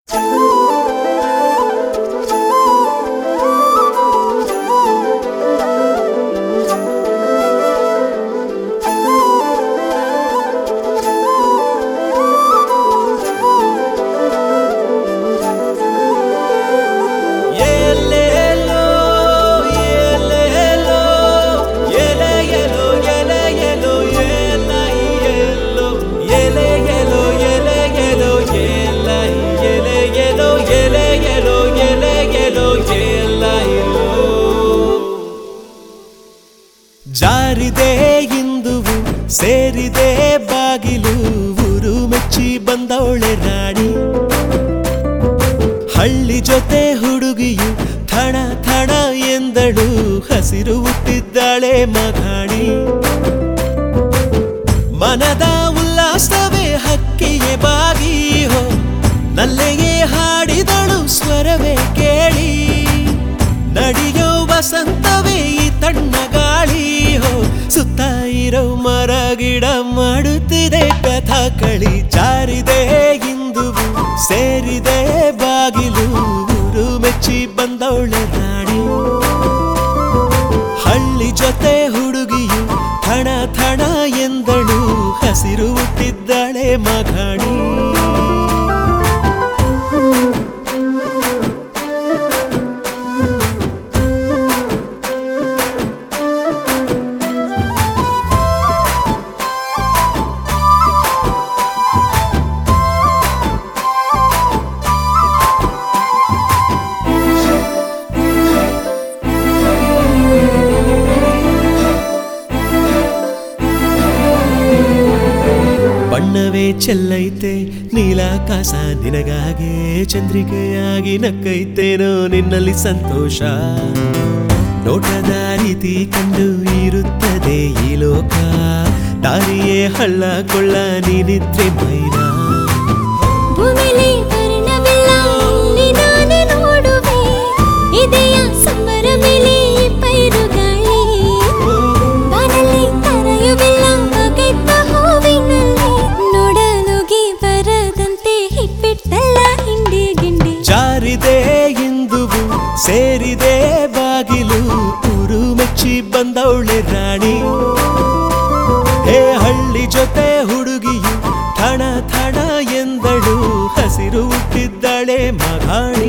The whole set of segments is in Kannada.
ಜಾರಿದೆ ಇಂದುವು ಸೇರಿದೆ ಬಾಗಿಲು ಊರು ಮೆಚ್ಚಿ ಬಂದವಳೆ ರಾಣಿ ಹಳ್ಳಿ ಜೊತೆ ಹುಡುಗಿಯು ಥಣ ಥಣ ಎಂದಳು ಹಸಿರು ಹುಟ್ಟಿದ್ದಾಳೆ ಮಗಾಣಿ ಮನದ ಉಲ್ಲಾಸವೇ ಹಕ್ಕಿಗೆ ಬಾಗಿ ಹೋ ನಲ್ಲೆಯೇ ಹಾಡಿದಳು ಸ್ವರವೇ ಕೇಳಿ ನಡೆಯೋ ವಸಂತವೇ ಈ ತಣ್ಣ ಗಾಳಿ ಹೋ ಸುತ್ತ ಇರೋ ಮರ ಗಿಡ ಮಾಡುತ್ತಿದೆ ಕಥಾ ಕಳಿ ಜಾರಿದೆ ಇಂದುವು ಸೇರಿದೆ ಬಾಗಿಲು ಊರು ಮೆಚ್ಚಿ ಬಂದವಳೆ ರಾಣಿ ಹಳ್ಳಿ ಜೊತೆ ಹುಡುಗಿಯು ಥಣ ಥಣ ಎಂದಳು ಹಸಿರು ಹುಟ್ಟಿದ್ದಾಳೆ ಮಗಾಣಿ ಬಣ್ಣವೇ ಚೆಲ್ಲೈತೆ ನೀಲಾಕಾಶ ನಿನಗಾಗೆ ಚಂದ್ರಿಕೆಯಾಗಿ ನಕ್ಕೈತೇನೋ ನಿನ್ನಲ್ಲಿ ಸಂತೋಷ ನೋಟದ ರೀತಿ ಕಂಡು ಇರುತ್ತದೆ ಈ ಲೋಕ ದಾರಿಯೇ ಹಳ್ಳ ಕೊಳ್ಳ ನೀನಿದ್ರೆ ಮೈನಾ ಭೂಮಿಲಿ ವರ್ಣವಿಲ್ಲ ಇಲ್ಲಿ ನಾನೇ ನೋಡುವೆ ಇದೆಯ ಸಂಬರ ಮೇಲೆ ಪೈರು ಗಾಳಿ ಬಾನಲ್ಲಿ ತರೆಯುವಿಲ್ಲ ಬಗೆತ್ತ ಹೂವಿನಲ್ಲಿ ನೋಡಲುಗಿ ಬರದಂತೆ ಹಿಪ್ಪಿಟ್ಟಲ್ಲ ಹಿಂಡಿ ಗಿಂಡಿ ಜಾರಿದೆ ಇಂದುವು ಸೇರಿದೆ ಬಾಗಿಲು ಊರು ಮೆಚ್ಚಿ ಬಂದವಳೆ ರಾಣಿ ಹೇ ಹಳ್ಳಿ ಜೊತೆ ಹುಡುಗಿಯು ಥಣ ಥಣ ಎಂದಳು ಹಸಿರು ಹುಟ್ಟಿದ್ದಾಳೆ ಮಗಾಣಿ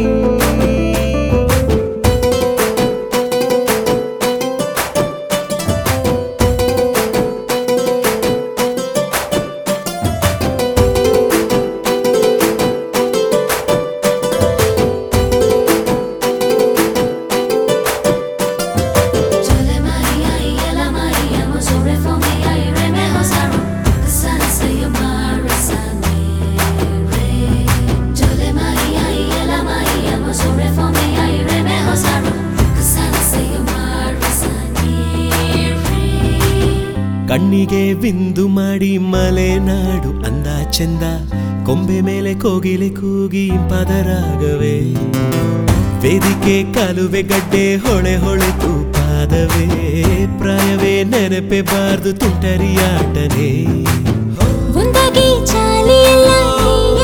Chole Maria y la Maria, mozo reforme y remejo saro. Sana se llama Rasanere. Chole Maria y la Maria, mozo reforme y remejo saro. Sana se llama Rasanere. ಕಣ್ಣಿಗೆ ಬಿಂದು ಮಾಡಿ ಮಲೆನಾಡು ಅಂದ ಚಂದ ಕೊಂಬೆ ಮೇಲೆ ಕೋಗಿಲೆ ಕೂಗಿ ಪದರಾಗವೇ ವೇದಿಕೆ ಕಾಲುವೆ ಗಡ್ಡೆ ಹೊಳೆ ಹೊಳೆತು ಪಾದವೇ ಪ್ರಾಯವೇ ನೆನಪೆ ಬಾರ್ದು ತುಂಟರಿಯಾಟನೇ ಒಂದಾಗಿ ಚಾಲಿಯಲ್ಲ